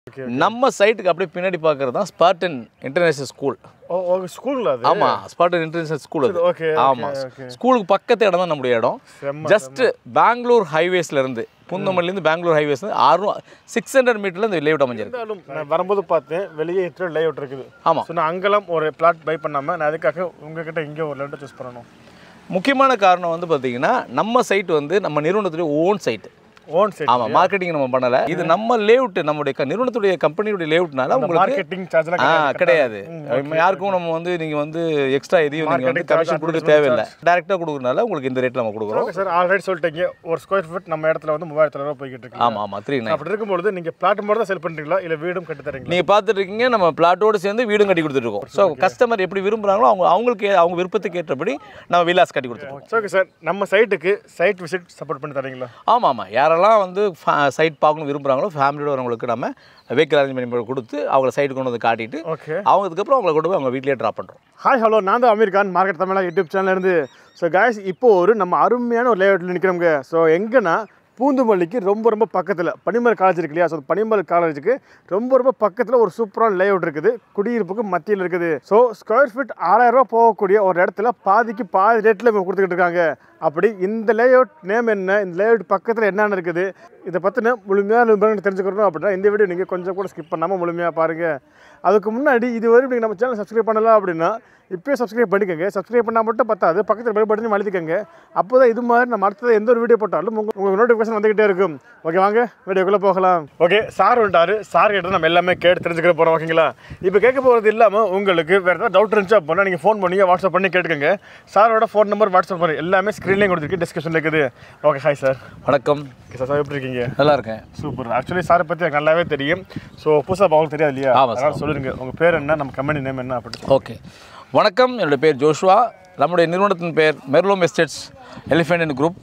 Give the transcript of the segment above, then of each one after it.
நம்ம சைட்டுக்கு அப்படியே பின்னாடி பார்க்கறது தான் Spartan international school oh oh ஸ்கூலுங்களா அது ஆமா ஸ்பார்டன் இன்டர்நேஷனல் ஸ்கூல் அது ஓகே ஆமா ஸ்கூலுக்கு பக்கத்து இடம் தான் நம்முடைய இடம் செம்ம ஜஸ்ட் பெங்களூர் ஹைவேஸ்ல இருந்து புந்தமல்லிருந்து பெங்களூர் ஹைவேஸ் ஆறு சிக்ஸ் ஹண்ட்ரட் மீட்டர்ல இந்த லேஅவுட் அமைஞ்சிருக்கு இருந்தாலும் நான் வரும்போது பார்த்தேன் வெளியே இத்தனை லே அவுட் இருக்குது ஆமா ஸோ நான் அங்கெல்லாம் ஒரு பிளாட் பை பண்ணாமல் நான் அதுக்காக உங்ககிட்ட இங்கே ஒரு லேண்டை சூஸ் பண்ணணும் முக்கியமான காரணம் வந்து பார்த்தீங்கன்னா நம்ம சைட் வந்து நம்ம நிறுவனத்துடைய ஓன் சைட் ஓன் சைட் ஆமா மார்க்கெட்டிங் நம்ம பண்ணல இது நம்ம லேஅவுட் நம்முடைய க- நிறுவனத்துடைய கம்பெனியுடைய லேஅவுட்னால உங்களுக்கு மார்க்கெட்டிங் சார்ஜ்லாம் ஆ கிடையாது யாருக்கும் நம்ம வந்து நீங்க வந்து எக்ஸ்ட்ரா எதையும் நீங்க வந்து Marketing கமிஷன் charge, கொடுக்க advertisement தேவையில்லை டேரெக்டாக கொடுக்குறதுனால உங்களுக்கு இந்த ரேட்ல நம்ம கொடுக்குறோம் ஓகே சார் ஆல்ரெடி சொல்லிட்டீங்க ஒரு ஸ்கொயர் ஃபீட் நம்ம இடத்துல வந்து மூவாயிரத்து ரூபா போய்கிட்டு இருக்கு ஆமா ஆமா த்ரீ நைன் அப்படி இருக்கும்பொழுது நீங்கள் பிளாட் மட்டும் தான் செல் பண்ணுறீங்களா இல்லை வீடும் கட்டி தரீங்களா நீங்க பார்த்துட்டு இருக்கீங்க நம்ம பிளாட்டோடு சேர்ந்து வீடும் கட்டி கொடுத்துட்டு இருக்கோம் ஸோ கஸ்டமர் எப்படி விரும்புறாங்களோ அவங்க அவங்களுக்கு ஏ- அவங்க விருப்பத்துக்கு ஏற்றபடி நம்ம விலாஸ் கட்டி கொடுத்துருக்கோம் ஓகே சார் நம்ம சைட்டுக்கு சைட் விசிட் சப்போர்ட் பண்ணி தரீங்களா ஆமா ஆமா யாரெல்லாம் வந்து சைட் பார்க்கணும் விரும்புறாங்களோ ஃபேமிலியோட வரவங்களுக்கு நம்ம வெஹிக்கிள் அரேஞ்ச் பண்ணி கொடுத்து அவங்கள சைடு கொண்டு வந்து காட்டிட்டு ஓகே அவங்க அதுக்கப்புறம் அவங்கள கொண்டு போய் அவங்க வீட்லயே ட்ராப் பண்றோம் ஹாய் ஹலோ நான் தான் அமீர் கான் மார்க்கெட் தமிழா யூடியூப் சேனல்ல இருந்து ஸோ காய்ஸ் இப்போ ஒரு நம்ம அருமையான ஒரு லேஅவுட்டில் நிற்கிறோங்க ஸோ எங்கன்னா பூந்துமல்லிக்கு ரொம்ப ரொம்ப பக்கத்தில் பனிமலை காலேஜ் இருக்கு இல்லையா ஸோ பனிமலை காலேஜுக்கு ரொம்ப ரொம்ப பக்கத்தில் ஒரு சூப்பரான லேஅவுட் இருக்குது குடியிருப்புக்கு மத்தியில் இருக்குது ஸோ ஸ்கொயர் ஃபீட் ஆறாயிரம் ரூபாய் போகக்கூடிய ஒரு இடத்துல பாதிக்கு பாதி ரேட்டில் இப்போ கொடுத்துக்கிட்டு இருக்காங்க அப்படி இந்த லேஅவுட் நேம் என்ன இந்த லேஅவுட் பக்கத்தில் என்னென்ன இருக்குது இதை பற்றின முழுமையாக விவரங்கள் தெரிஞ்சுக்கணும் அப்படின்னா இந்த வீடியோ நீங்கள் கொஞ்சம் கூட ஸ்கிப் பண்ணாமல் முழுமையாக பாருங்கள் அதுக்கு முன்னாடி இதுவரை நீங்கள் நம்ம சேனல் சப்ஸ்கிரைப் பண்ணலாம் அப்படின்னா இப்போயே சப்ஸ்கிரைப் பண்ணிக்கோங்க சப்ஸ்கிரைப் பண்ணால் மட்டும் பத்தாது பக்கத்தில் பெல் பட்டன் அழுத்திக்கோங்க அப்போ தான் இது மாதிரி நம்ம அடுத்தது எந்த ஒரு வீடியோ போட்டாலும் உங்கள் உங்கள் நோட்டிஃபிகேஷன் வந்துகிட்டே இருக்கும் ஓகே வாங்க வீடியோக்குள்ளே போகலாம் ஓகே சார் வந்துட்டாரு சார் கிட்ட நம்ம எல்லாமே கேட்டு தெரிஞ்சுக்கிற போகிறோம் ஓகேங்களா இப்போ கேட்க போகிறது இல்லாமல் உங்களுக்கு வேறு ஏதாவது டவுட் இருந்துச்சு அப்படின்னா நீங்கள் ஃபோன் பண்ணி வாட்ஸ்அப் பண்ணி கேட்டுக்கோங்க சாரோட ஃபோன் நம்பர் வாட்ஸ்அப் பண்ணி எல்லாமே ஸ்க்ரீன்லேயும் கொடுத்துருக்கு டிஸ்கஷன் இருக்குது ஓகே ஹாய் சார் வணக்கம் ஓகே சார் சார் எப்படி இருக்கீங்க நல்லா இருக்கேன் சூப்பர் ஆக்சுவலி சாரை பற்றி எனக்கு நல்லாவே தெரியும் ஸோ புதுசாக அவங்களுக்கு தெரியாது இல்லையா ஆமா அதனால் சொல்லுங்க உங்கள் பேர் என்ன நம்ம கம்பெனி நேம் என்ன அப்படின்னு ஓகே வணக்கம் என்னுடைய பேர் ஜோஷுவா நம்முடைய நிறுவனத்தின் பேர் மெர்லோம் எஸ்டேட்ஸ் எலிஃபென்ட் குரூப்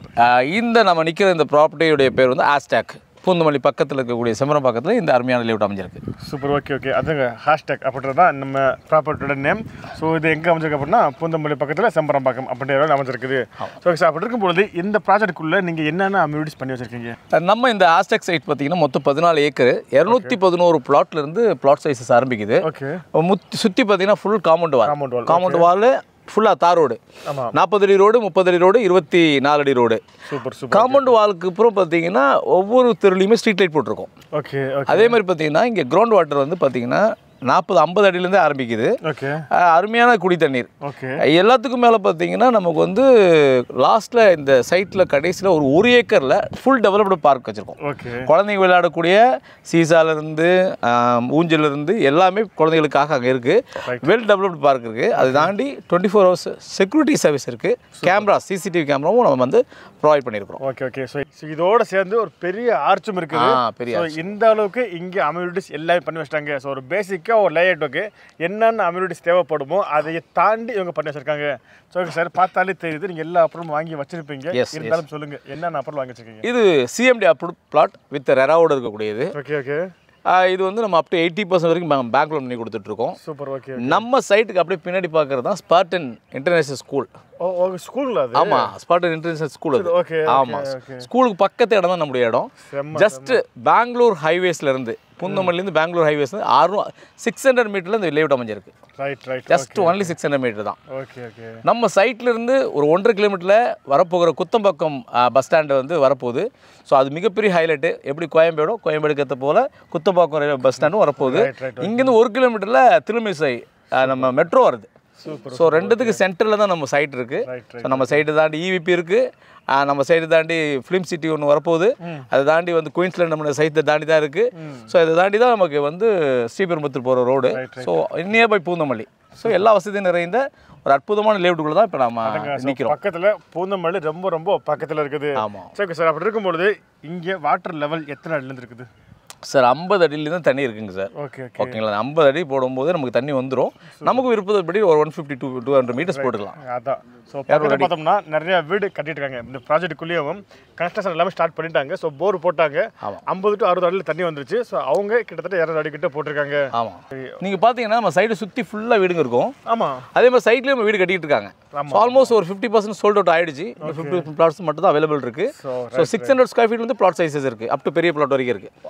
இந்த நம்ம நிற்கிற இந்த ப்ராப்பர்ட்டியுடைய பேர் வந்து ஆஸ்டாக் பூந்தமல்லி பக்கத்தில் இருக்கக்கூடிய செம்பரம் பக்கத்தில் இந்த அருமையான லேஅவுட் அமைஞ்சிருக்கு சூப்பர் ஓகே ஓகே அதுங்க ஹேஷ்டேக் அப்படின்றது தான் நம்ம ப்ராப்பர்ட்டியோட நேம் ஸோ இது எங்கே அமைஞ்சிருக்கு அப்படின்னா பூந்தமல்லி பக்கத்தில் செம்பரம்பாக்கம் அப்படின்ற இடம் அமைஞ்சிருக்குது ஸோ சார் அப்படி இருக்கும்பொழுது இந்த ப்ராஜெக்ட்டுக்குள்ளே நீங்கள் என்னென்ன அம்யூனிட்டிஸ் பண்ணி வச்சிருக்கீங்க நம்ம இந்த ஆஸ்டாக் சைட் பார்த்தீங்கன்னா மொத்தம் பதினாலு ஏக்கர் இரநூத்தி பதினோரு பிளாட்லேருந்து பிளாட் சைஸஸ் ஆரம்பிக்குது ஓகே முத்தி சுற்றி பார்த்தீங்கன்னா full compound wall Compound wall, compound wall ஃபுல்லாக தார் ரோடு ஆமாம் நாற்பது அடி ரோடு முப்பது அடி ரோடு இருபத்தி நாலு அடி ரோடு சூப்பர் சூப்பர் காம்பவுண்ட் வாலுக்கு அப்புறம் பார்த்தீங்கன்னா ஒவ்வொரு தெருலையுமே ஸ்ட்ரீட் லைட் போட்டிருக்கோம் ஓகே ஓகே அதே மாதிரி பார்த்தீங்கன்னா இங்கே கிரவுண்ட் வாட்டர் வந்து பார்த்தீங்கன்னா நாற்பது ஐம்பது அடியிலேருந்தே ஆரம்பிக்குது ஓகே அஹ் அருமையான குடி தண்ணீர் ஓகே எல்லாத்துக்கும் மேலே பார்த்தீங்கன்னா நமக்கு வந்து லாஸ்ட்டில் இந்த சைட்டில் கடைசியில் ஒரு ஒரு ஏக்கரில் ஃபுல் டெவலப்டு பார்க் வச்சுருக்கோம் ஓகே குழந்தைங்க விளையாடக்கூடிய சீசாலேருந்து ஊஞ்சலிருந்து எல்லாமே குழந்தைகளுக்காக அங்கே இருக்குது வெல் டெவலப்டு பார்க் இருக்குது அதை தாண்டி twenty four hours security service இருக்குது கேமரா சிசிடிவி கேமராவும் நம்ம வந்து ப்ரொவைட் பண்ணியிருக்கிறோம் ஓகே ஓகே ஸோ இதோட சேர்ந்து ஒரு பெரிய ஆர்ச்சும் இருக்குது ஆ பெரிய ஸோ இந்த அளவுக்கு இங்கே அம்யூனிட்டிஸ் எல்லாமே பண்ணி வச்சிட்டாங்க ஸோ ஒரு பேசிக்காக ஒரு லேஅவுட்டுக்கு என்னென்ன அம்யூனிட்டிஸ் தேவைப்படுமோ அதை தாண்டி இவங்க பண்ணி வச்சிருக்காங்க ஸோ ஓகே சார் பார்த்தாலே தெரியுது நீங்கள் எல்லா அப்புறமும் வாங்கி வச்சிருப்பீங்க Yes, இருந்தாலும் சொல்லுங்க என்னென்ன அப்புறம் வாங்கி வச்சிருக்கீங்க இது சிஎம்டி அப்ரூவ் பிளாட் வித் ரெராவோடு இருக்கக்கூடியது ஓகே ஓகே ஆஹ் இது வந்து நம்ம அப் டு எயிட்டி பர்சன்ட் வரைக்கும் பேங்க் லோன் பண்ணி கொடுத்துட்ருக்கோம் சூப்பர் ஓகே நம்ம சைட்டுக்கு அப்படியே பின்னாடி பார்க்கறது தான் Spartan international school oh oh ஸ்கூலுங்களா அது ஆமா ஸ்பார்டன் இன்டர்நேஷனல் ஸ்கூல் அது ஓகே ஆமா ஓகே ஸ்கூலுக்கு பக்கத்து இடம் தான் நம்முடைய இடம் செம்ம ஜஸ்ட் பெங்களூர் ஹைவேஸ்ல இருந்து புந்தமல்லிருந்து பெங்களூர் ஹைவேஸ் ஆறு சிக்ஸ் ஹண்ட்ரட் மீட்டர்ல இந்த லேஅவுட் அமைஞ்சிருக்கு right right just only six hundred metre தான் ஓகே ஓகே நம்ம சைட்ல இருந்து ஒரு ஒன்றரை கிலோமீட்டரில் வரப்போகிற குத்தம்பாக்கம் பஸ் ஸ்டாண்டு வந்து வரப்போகுது ஸோ அது மிகப்பெரிய ஹைலைட்டு எப்படி கோயம்பேடோ கோயம்பேடுக்கு ஏற்ற போல குத்தம்பாக்கம் பஸ் ஸ்டாண்டும் வரப்போகுது ரைட் ரைட் இங்கேருந்து ஒரு கிலோமீட்டரில் திருமிசை அஹ், நம்ம மெட்ரோ வருது சூப்பர் ஸோ ரெண்டுத்துக்கு சென்டரில் தான் நம்ம சைட் இருக்குது ரைட் ஸோ நம்ம சைடு தாண்டி இவிபி இருக்குது நம்ம சைடு தாண்டி ஃபிலிம் சிட்டி ஒன்று வரப்போகுது அதை தாண்டி வந்து குயின்ஸ்லேண்ட் நம்ம சைட்டை தாண்டி தான் இருக்குது ஸோ இதை தாண்டி தான் நமக்கு வந்து ஸ்ரீபெரும்புத்தூர் போகிற road Right, so nearby Poonamallee so எல்லா வசதியும் நிறைந்த ஒரு அற்புதமான லேவுட்டுக்குள்ள தான் இப்போ நம்ம நிற்கிறோம் பக்கத்துல பூந்தமல்லி ரொம்ப ரொம்ப பக்கத்துல இருக்குது ஆமாம் சரி ஓகே சார் அப்படி இருக்கும்பொழுது இங்கே வாட்டர் லெவல் எத்தனை அடியிலேருந்து இருக்குது சார் ஐம்பது அடியிலேருந்து தான் தண்ணி இருக்குங்க சார் ஓகே ஓகே ஓகேங்களா ஐம்பது அடி போடும்போது நமக்கு தண்ணி வந்துடும் நமக்கு விருப்பப்படி ஒரு one fifty two two hundred metres போட்டுக்கலாம் அதான் ஸோ பக்கத்தில் பார்த்தோம்னா நிறைய வீடு கட்டிட்டு இருக்காங்க இந்த ப்ராஜெக்ட்டுக்குள்ளேயும் கன்ஸ்ட்ரக்ஷன் எல்லாமே ஸ்டார்ட் பண்ணிட்டாங்க ஸோ போர் போட்டாங்க ஆமா. ஐம்பது டு அறுபது அடியில் தண்ணி வந்துருச்சு ஸோ அவங்க கிட்டத்தட்ட இரநூறு அடி கிட்ட போட்டிருக்காங்க ஆமாம் நீங்கள் பார்த்தீங்கன்னா நம்ம சைடு சுற்றி ஃபுல்லாக வீடுங்க இருக்கும் ஆமாம் அதே மாதிரி சைட்லேயும் நம்ம வீடு கட்டிட்டு இருக்காங்க ஆமா. ஆல்மோஸ்ட் ஒரு ஃபிஃப்டி பர்சன்ட் சோல்ட் அவுட் ஆயிடுச்சு ஃபிஃப்டி பிளாட்ஸ் மட்டும் தான் அவைலபிள் இருக்கு so so six hundred square feet வந்து பிளாட் சைஸஸ் இருக்கு அப் டு பெரிய பிளாட் வரைக்கும் இருக்கு அறுநூறு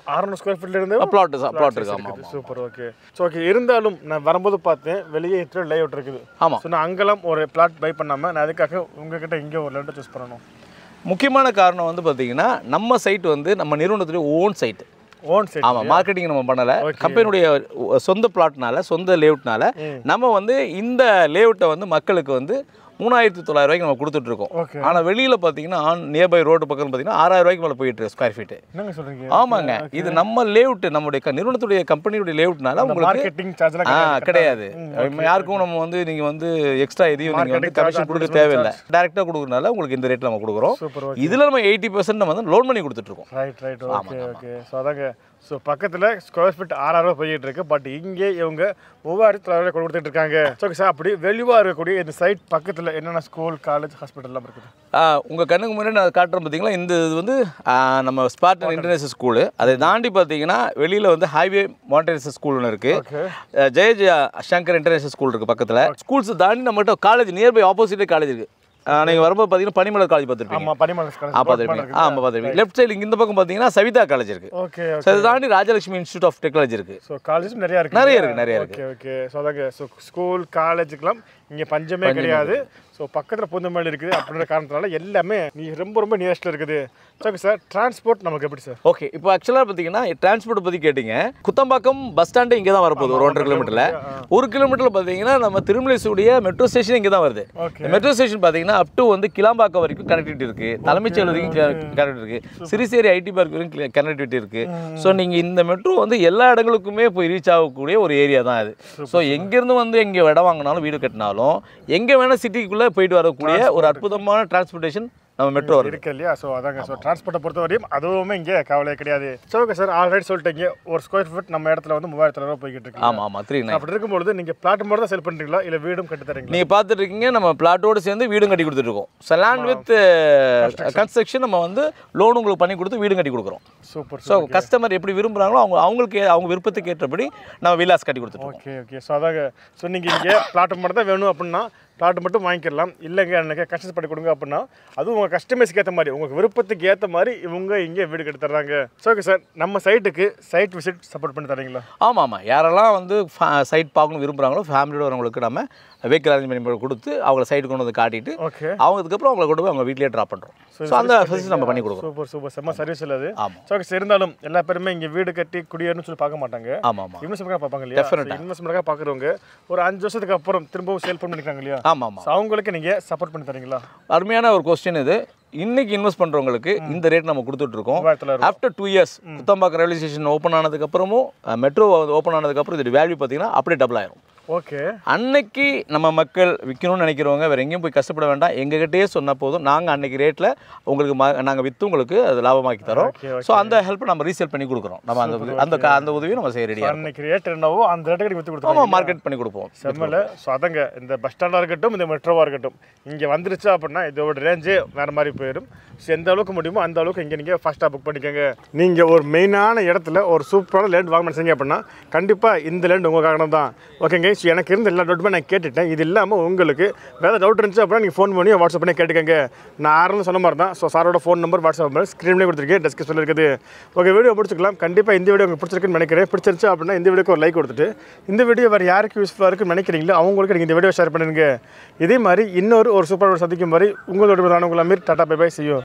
ஸ்கொயர் ஃபீட்ல இருந்து பிளாட் பிளாட் இருக்கு ஆமாம் ஆமாம் சூப்பர் ஓகே ஸோ ஓகே இருந்தாலும் நான் வரும்போது பார்த்தேன் வெளியே இத்தனை லே அவுட் இருக்குது ஆமாம் ஸோ நான் அங்கெல்லாம் ஒரு பிளாட் பை பண்ணாமல் நான் அதுக்காக உங்ககிட்ட இங்கே ஒரு லேண்டை சூஸ் பண்ணணும் முக்கியமான காரணம் வந்து பார்த்தீங்கன்னா நம்ம சைட் வந்து நம்ம நிறுவனத்துடைய ஓன் சைட் ஓன் சைட் ஆமாம் மார்க்கெட்டிங் நம்ம பண்ணலை கம்பெனியுடைய சொந்த பிளாட்னால சொந்த லேஅவுட்னால நம்ம வந்து இந்த லேஅவுட்டை வந்து மக்களுக்கு வந்து மூணாயிரத்தி தொள்ளாயிரம் ரூபாய்க்கு நம்ம கொடுத்துட்ருக்கோம் ஓகே ஆனால் வெளியில் பார்த்தீங்கன்னா ஆன் நியர்பை ரோடு பக்கம் பார்த்தீங்கன்னா ஆறாயிரம் ரூபாய்க்கு மேலே போயிட்டு இருக்கு ஸ்கொயர் ஃபீட்டு என்னங்க சொல்றீங்க ஆமாங்க இது நம்ம லேஅவுட் நம்முடைய க- நிறுவனத்துடைய கம்பெனியுடைய லேஅவுட்னால உங்களுக்கு மார்க்கெட்டிங் சார்ஜ்லாம் ஆ கிடையாது யாருக்கும் நம்ம வந்து நீங்கள் வந்து எக்ஸ்ட்ரா எதையும் நீங்கள் வந்து கமிஷன் கொடுக்க தேவையில்லை டேரெக்டாக கொடுக்குறனால உங்களுக்கு இந்த ரேட்டில் நம்ம கொடுக்குறோம் சூப்பர் இதில் நம்ம எயிட்டி பர்சன்ட் நம்ம வந்து லோன் பண்ணி கொடுத்துட்ருக்கோம் right right okay okay so அதாங்க ஸோ பக்கத்தில் ஸ்கொயர் ஃபீட் ஆறாயிரம் ரூபாய் போயிட்டு இருக்கு பட் இங்கே இவங்க மூவாயிரத்தி தொள்ளாயிரம் கொடுத்துட்டு இருக்காங்க ஸோ சார் அப்படி வெளியூவாக இருக்கக்கூடிய இந்த சைட் பக்கத்தில் என்னென்ன ஸ்கூல் காலேஜ் ஹாஸ்பிட்டல்லாம் இருக்குது உங்கள் கண்ணுக்கு முன்னாடி நான் காட்டுறேன் பார்த்தீங்களா இந்த இது வந்து ஆ, நம்ம ஸ்பார்டன் இன்டர்நேஷனல் ஸ்கூலு அதை தாண்டி பார்த்தீங்கன்னா வெளியில் வந்து ஹைவே மானிட்டரிசல் ஸ்கூல் ஒன்று இருக்குது ஓகே ஜெய ஜெய சங்கர் இன்டர்நேஷனல் ஸ்கூல் இருக்குது பக்கத்தில் ஸ்கூல்ஸ் தாண்டி நம்மகிட்ட காலேஜ் நியர்பை ஆப்போசிட்டே காலேஜ் இருக்குது நீங்கள் வரும்போது பார்த்தீங்கன்னா பனிமலர் காலேஜ் பார்த்துருப்பீங்க ஆமாம் பனிமலை ஆ பார்த்துருப்பீங்க ஆமாம் பார்த்துருப்பீங்க லெஃப்ட் சைடு இந்த பக்கம் பார்த்தீங்கன்னா சவிதா காலேஜ் இருக்குது ஓகே ஸோ அதை தாண்டி ராஜலட்சுமி இன்ஸ்டியூட் ஆஃப் டெக்னாலஜி இருக்குது ஸோ காலேஜும் நிறையா இருக்கு நிறைய இருக்கு, நிறைய ஓகே ஓகே ஸோ அதாங்க ஸோ ஸ்கூல் காலேஜுக்கெல்லாம் இங்கே பஞ்சமே கிடையாது ஸோ பக்கத்தில் புந்தமல்லி இருக்குது அப்படின்ற காரணத்தினால எல்லாமே நீ ரொம்ப ரொம்ப நியரஸ்ட்டில் இருக்குது ஸோ ஓகே சார் டிரான்ஸ்போர்ட் நமக்கு எப்படி சார் ஓகே இப்போ ஆக்சுவலாக பார்த்தீங்கன்னா டிரான்ஸ்போர்ட் பற்றி கேட்டிங்க குத்தம்பாக்கம் பஸ் ஸ்டாண்டு இங்கே தான் வரப்போகுது ஒரு ஒன்றரை கிலோமீட்டரில் ஒரு கிலோமீட்டரில் பார்த்தீங்கன்னா நம்ம திருமலைசூடிய மெட்ரோ ஸ்டேஷன் இங்கே தான் வருது ஓகே மெட்ரோ ஸ்டேஷன் பார்த்தீங்கன்னா அப் டு வந்து கிளாம்பாக்கம் வரைக்கும் கனெக்டிவிட்டி இருக்குது தலைமைச் செயல் வரைக்கும் கனெக்டிவிட்டி இருக்குது சிறுசேரி ஐடி பார்க் வரைக்கும் கனெக்டிவிட்டி இருக்குது ஸோ நீங்கள் இந்த மெட்ரோ வந்து எல்லா இடங்களுக்குமே போய் ரீச் ஆகக்கூடிய ஒரு ஏரியா தான் அது ஸோ எங்கேருந்து வந்து எங்கே இடம் வாங்கினாலும் வீடு கட்டினாலும் எங்கே வேணால் சிட்டிக்குள்ளே போயிட்டு வரக்கூடிய ஒரு அற்புதமான டிரான்ஸ்போர்ட்டேஷன் நம்ம மெட்ரோ வருது இருக்கு இல்லையா ஸோ அதாங்க ஸோ டிரான்ஸ்போர்ட்டை பொறுத்த வரையும் அதுவுமே இங்கே கவலையே கிடையாது ஸோ ஓகே சார் ஆல்ரெடி சொல்லிட்டீங்க ஒரு ஸ்கொயர் ஃபீட் நம்ம இடத்துல வந்து மூவாயிரத்தி ரூபா போய்கிட்டு இருக்கு ஆமாம் ஆமாம் த்ரீ நைன் அப்படி இருக்கும்பொழுது நீங்கள் பிளாட் மட்டும் தான் செல் பண்ணுறீங்களா இல்லை வீடும் கட்டி தரீங்களா நீங்கள் பார்த்துட்டு இருக்கீங்க நம்ம பிளாட்டோடு சேர்ந்து வீடும் கட்டி கொடுத்துட்ருக்கோம் ஸோ லேண்ட் வித் கன்ஸ்ட்ரக்ஷன் நம்ம வந்து லோன் உங்களுக்கு பண்ணி கொடுத்து வீடும் கட்டி கொடுக்குறோம் சூப்பர் ஸோ கஸ்டமர் எப்படி விரும்புகிறாங்களோ அவங்க அவங்களுக்கு அவங்க விருப்பத்துக்கு ஏற்றபடி நம்ம விலாஸ் கட்டி கொடுத்துருக்கோம் ஓகே ஓகே ஸோ அதாங்க ஸோ நீங்கள் இங்கே பிளாட் மட்டும் தான் வேணும் அப்படின்னா பிளாட் மட்டும் வாங்கிக்கலாம் இல்லைங்க எனக்கு கஸ்டமைஸ் பண்ணி கொடுங்க அப்படின்னா அதுவும் உங்கள் கஸ்டமைஸ்க்கு ஏற்ற மாதிரி உங்களுக்கு விருப்பத்துக்கு ஏற்ற மாதிரி இவங்க இங்கே வீடு கட்டி தர்றாங்க ஸோ ஓகே சார் நம்ம சைட்டுக்கு சைட் விசிட் சப்போர்ட் பண்ணி தரீங்களா ஆமாம் ஆமாம் யாரெல்லாம் வந்து சைட் பார்க்கணும் விரும்புகிறாங்களோ ஃபேமிலியோட வரவங்களுக்கு நம்ம வெஹிக்கிள் அரேஞ்ச் பண்ணி கொடுத்து அவங்கள சைடு கொண்டு வந்து காட்டிட்டு ஓகே அவங்க அதுக்கப்புறம் அவங்கள கொண்டு போய் அவங்க வீட்லேயே ட்ராப் பண்ணுறோம் ஸோ அந்த ஃபெசிலிட்டி நம்ம பண்ணி கொடுக்குறோம் சூப்பர் சூப்பர் செம்ம சர்வீஸ் இல்லை அது ஆமாம் ஸோ ஓகே சார் இருந்தாலும் எல்லா பேருமே இங்கே வீடு கட்டி குடியேறணும்னு சொல்லி பார்க்க மாட்டாங்க ஆமாம் ஆமாம் இன்வெஸ்ட்மெண்ட்டாக பார்ப்பாங்க இல்லையா இன்வெஸ்ட்மெண்ட்டாக பார்க்குறவங்க ஒரு அஞ்சு வருஷத்துக்கு அப்புறம் திரும்பவும் சேல் பண்ணிக்கிறாங்க இல்லையா ஆமாம் ஆமாம் ஸோ அவங்களுக்கு நீங்கள் சப்போர்ட் பண்ணி தரீங்களா அருமையான ஒரு கொஸ்டின் இது இன்னைக்கு இன்வெஸ்ட் பண்ணுறவங்களுக்கு இந்த ரேட் நம்ம கொடுத்துட்ருக்கோம் மூவாயிரத்தி தொள்ளாயிரம் after two years Kuthambakkam railway station open ஆனதுக்கப்புறமும் மெட்ரோ ஓப்பன் ஆனதுக்கப்புறம் இதோட வேல்யூ பார்த்தீங்கன்னா அப்படியே டபுள் ஆயிரும் ஓகே அன்னைக்கு நம்ம மக்கள் விற்கணும்னு நினைக்கிறவங்க வேறு எங்கேயும் போய் கஷ்டப்பட வேண்டாம் எங்ககிட்டயே சொன்ன போதும் நாங்கள் அன்னைக்கு ரேட்டில் உங்களுக்கு ம நாங்கள் விற்று உங்களுக்கு அது லாபமாக்கி தரோம் ஓகே ஸோ அந்த ஹெல்ப் நம்ம ரீசேல் பண்ணி கொடுக்குறோம் நம்ம அந்த உதவி- அந்த க- அந்த உதவியும் நம்ம செய்ய ரெடியாக அன்னைக்கு ரேட் என்னவோ அந்த ரேட்டுக்கு விற்று கொடுத்துருவோம் ஆமாம் மார்க்கெட் பண்ணி கொடுப்போம் செம்மல ஸோ அதங்க இந்த பஸ் ஸ்டாண்டாக இருக்கட்டும் இந்த மெட்ரோவாக இருக்கட்டும் இங்கே வந்துருச்சு அப்படின்னா இதோட ரேஞ்சே வேறு மாதிரி போயிடும் ஸோ எந்த அளவுக்கு முடியுமோ அந்த அளவுக்கு இங்கே நீங்கள் ஃபாஸ்ட்டாக புக் பண்ணிக்கோங்க நீங்கள் ஒரு மெயினான இடத்துல ஒரு சூப்பரான லேண்ட் வாங்க நினைச்சீங்க அப்படின்னா கண்டிப்பாக இந்த லேண்ட் உங்கள் காரணம் தான் ஓகேங்க ஸோ எனக்கு இருந்த எல்லா டவுட்டுமே நான் கேட்டுட்டேன் இது இல்லாமல் உங்களுக்கு வேறு டவுட் இருந்துச்சு அப்படின்னா நீங்கள் ஃபோன் பண்ணி வாட்ஸ்அப் பண்ணி கேட்டுக்கோங்க நான் ஆரம்பம் சொன்ன மாதிரி தான் ஸோ சாரோட ஃபோன் நம்பர் வாட்ஸ்அப் நம்பர் ஸ்க்ரீன்லேயே கொடுத்துருக்கேன் டிஸ்கஷனில் இருக்குது ஓகே வீடியோ முடிச்சுக்கலாம் கண்டிப்பாக இந்த வீடியோ உங்களுக்கு பிடிச்சிருக்குன்னு நினைக்கிறேன் பிடிச்சிருச்சு அப்படின்னா இந்த வீடியோக்கு ஒரு லைக் கொடுத்துட்டு இந்த வீடியோ வேறு யாருக்கு யூஸ்ஃபுல்லாக இருக்குன்னு நினைக்கிறீங்களோ அவங்களுக்கு நீங்கள் இந்த வீடியோ ஷேர் பண்ணுங்க இதே மாதிரி இன்னொரு ஒரு சூப்பர் சந்திக்கும் மாதிரி உங்களோட உங்களை மீறி டாட்டா பை பை செய்யும்